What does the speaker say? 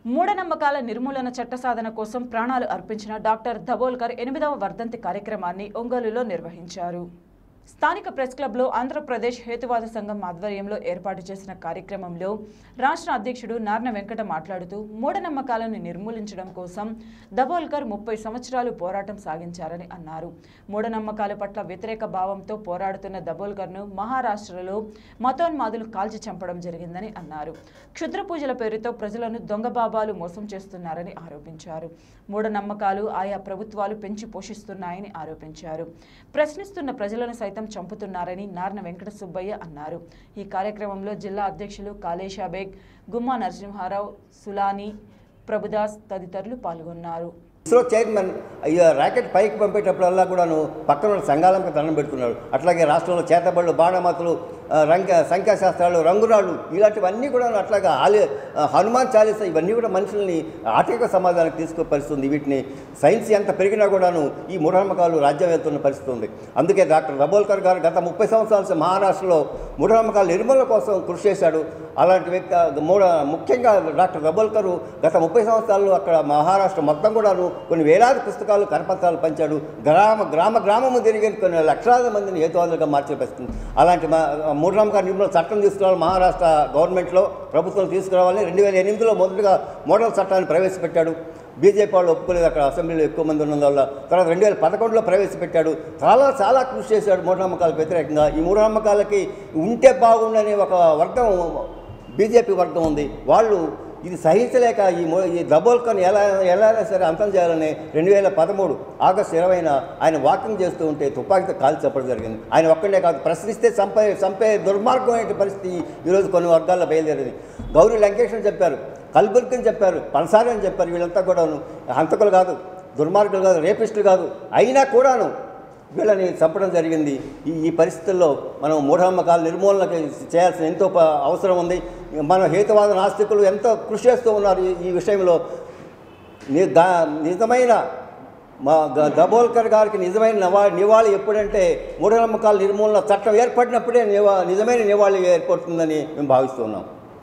మూఢనమ్మకాల నిర్మూలన చట్ట సాధన కోసం ప్రాణాలు అర్పించిన డాక్టర్ ధబోల్కర్ ఎనిమిదవ వర్ధంతి కార్యక్రమాన్ని ఒంగోలులో నిర్వహించారు స్థానిక ప్రెస్ క్లబ్లో ఆంధ్రప్రదేశ్ హేతువాద సంఘం ఆధ్వర్యంలో ఏర్పాటు చేసిన కార్యక్రమంలో రాష్ట్ర అధ్యక్షుడు నార్న వెంకట మాట్లాడుతూ మూఢనమ్మకాలను నిర్మూలించడం కోసం దబోల్కర్ ముప్పై సంవత్సరాలు పోరాటం సాగించారని అన్నారు మూఢనమ్మకాల పట్ల వ్యతిరేక భావంతో పోరాడుతున్న దబోల్కర్ను మహారాష్ట్రలో మతోన్మాదులు కాల్చి చంపడం జరిగిందని అన్నారు క్షుద్ర పూజల పేరుతో ప్రజలను దొంగబాబాలు మోసం చేస్తున్నారని ఆరోపించారు మూఢనమ్మకాలు ఆయా ప్రభుత్వాలు పెంచి పోషిస్తున్నాయని ఆరోపించారు ప్రశ్నిస్తున్న ప్రజలను సైతం చంపుతున్నారని నార్న వెంకట సుబ్బయ్య అన్నారు ఈ కార్యక్రమంలో జిల్లా అధ్యక్షులు కాళేశా బేగ్ గుమ్మా నరసింహారావు సులాని ప్రభుదాస్ తదితరులు పాల్గొన్నారు ఇస్రో చైర్మన్ అయ్యా ర్యాకెట్ పైకి పంపేటప్పుడల్లా కూడాను పక్కన ఉన్న సంఘాలకు దండం పెడుతున్నాడు అట్లాగే రాష్ట్రంలో చేతబడులు బాణమతులు ఆ, రంక సంఖ్యాశాస్త్రాలు రంగురాళ్ళు ఇలాంటివన్నీ కూడా అట్లాగా ఆలి ఆ, హనుమాన్ చాలీస ఇవన్నీ కూడా మనుషుల్ని ఆర్థిక సమాజానికి తీసుకుపరిస్తుంది వీటిని సైన్స్ ఎంత పెరిగినా కూడాను ఈ మూఢనమ్మకాలు రాజ్యం వెళ్తున్న పరిస్థితి ఉంది అందుకే డాక్టర్ రబోల్కర్ గారు గత ముప్పై సంవత్సరాల నుంచి మహారాష్ట్రలో మూఢనమ్మకాల నిర్మూలన కోసం కృషి చేశాడు అలాంటి వ్యక్తి మూఢ ముఖ్యంగా డాక్టర్ రబోల్కర్ గత ముప్పై సంవత్సరాల్లో అక్కడ మహారాష్ట్ర మొత్తం కూడాను కొన్ని వేలాది పుస్తకాలు కరపత్రాలు పంచాడు గ్రామ గ్రామ గ్రామము తిరిగి కొన్ని లక్షలాది మందిని హేతువాదులుగా మార్చే పరిస్థితి అలాంటి మా మూఢనమ్మక నిర్మూలన చట్టం తీసుకురావాలి మహారాష్ట్ర గవర్నమెంట్లో ప్రభుత్వం తీసుకురావాలని రెండు వేల ఎనిమిదిలో మొదటగా మోడల్ చట్టాన్ని ప్రవేశపెట్టాడు బీజేపీ వాళ్ళు ఒప్పుకోలేదు అక్కడ అసెంబ్లీలో ఎక్కువ మంది ఉన్నందువల్ల తర్వాత రెండు వేల పదకొండులో ప్రవేశపెట్టాడు చాలా చాలా కృషి చేశాడు మూఢనమ్మకాలకు వ్యతిరేకంగా ఈ మూఢనమ్మకాలకి ఉంటే బాగుండనే ఒక వర్గం బీజేపీ వర్గం ఉంది వాళ్ళు ఇది సహించలేక ఈ మో ఈ దబోల్కర్ని ఎలా ఎలా అయినా సరే అంతం చేయాలని రెండు వేల పదమూడు ఆగస్టు ఇరవైన ఆయన వాకింగ్ చేస్తూ ఉంటే తుపాకీతో కాల్చి చెప్పడం జరిగింది ఆయన ఒక్కడే కాదు ప్రశ్నిస్తే చంపే చంపే దుర్మార్గమైన పరిస్థితి ఈరోజు కొన్ని వర్గాల్లో బయలుదేరింది గౌరీ లంకేష్ అని చెప్పారు కల్బుర్గ్ అని చెప్పారు పన్సారి అని చెప్పారు వీళ్ళంతా కూడాను హంతకులు కాదు దుర్మార్గులు కాదు రేపిస్టులు కాదు అయినా కూడాను వీళ్ళని చంపడం జరిగింది ఈ ఈ పరిస్థితుల్లో మనం మూఢనమ్మకాల నిర్మూలనకి చేయాల్సిన ఎంతో ప- అవసరం ఉంది మన హేతువాద నాస్తికులు ఎంతో కృషి చేస్తూ ఉన్నారు ఈ- ఈ విషయంలో ని- దా- నిజమైన మా గ- దబోల్కర్ గారికి నిజమైన నివా నివాళి ఎప్పుడంటే మూఢనమ్మకాల నిర్మూలన చట్టం ఏర్పడినప్పుడే నివా నిజమైన నివాళి ఏర్పడుతుందని మేము భావిస్తున్నాం